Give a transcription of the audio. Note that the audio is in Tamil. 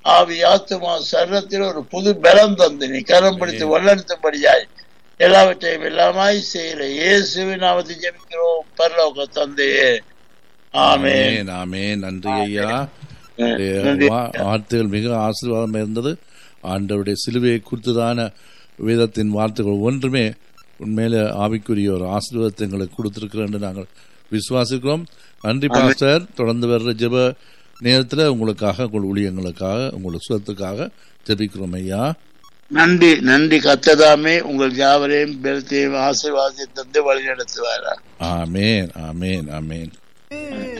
ஆவி ஆத்துமா சரீரத்தில் ஒரு புது பலம் தந்து நீ கரம் பிடித்து வல்லெடுத்தபடியாய் எல்லாவற்றையும் எல்லாமாய் செய்கிற இயேசுவின் நாமத்தை ஜெபிக்கிறோம் பரலோக தந்தையே ஆமென் ஆமென் ஆமென் நன்றி ஐயா நன்றி. உடைய வா- வார்த்தைகள் மிக ஆசீர்வாதமாக இருந்தது ஆண்டவருடைய சிலுவையை குறித்ததான வேதத்தின் வார்த்தைகள் ஒன்றுமே உண்மையில ஆவிக்குரிய ஒரு ஆசீர்வாதத்தை எங்களுக்கு கொடுத்திருக்கிறோம் என்று நாங்கள் விசுவாசிக்கிறோம் நன்றி பாஸ்டர் தொடர்ந்து வர்ற ஜெப நேரத்தில் உங்களுக்காக உங்கள் ஊழியங்களுக்காக உங்கள் சுகத்துக்காக ஜெபிக்கிறோம் ஐயா நன்றி நன்றி கத்ததாமே உங்கள் யாவரையும் பெருத்தையும் ஆசீர்வாதத்தை தந்து வழிநடத்துவாரா ஆமேன் ஆமேன் ஆமேன்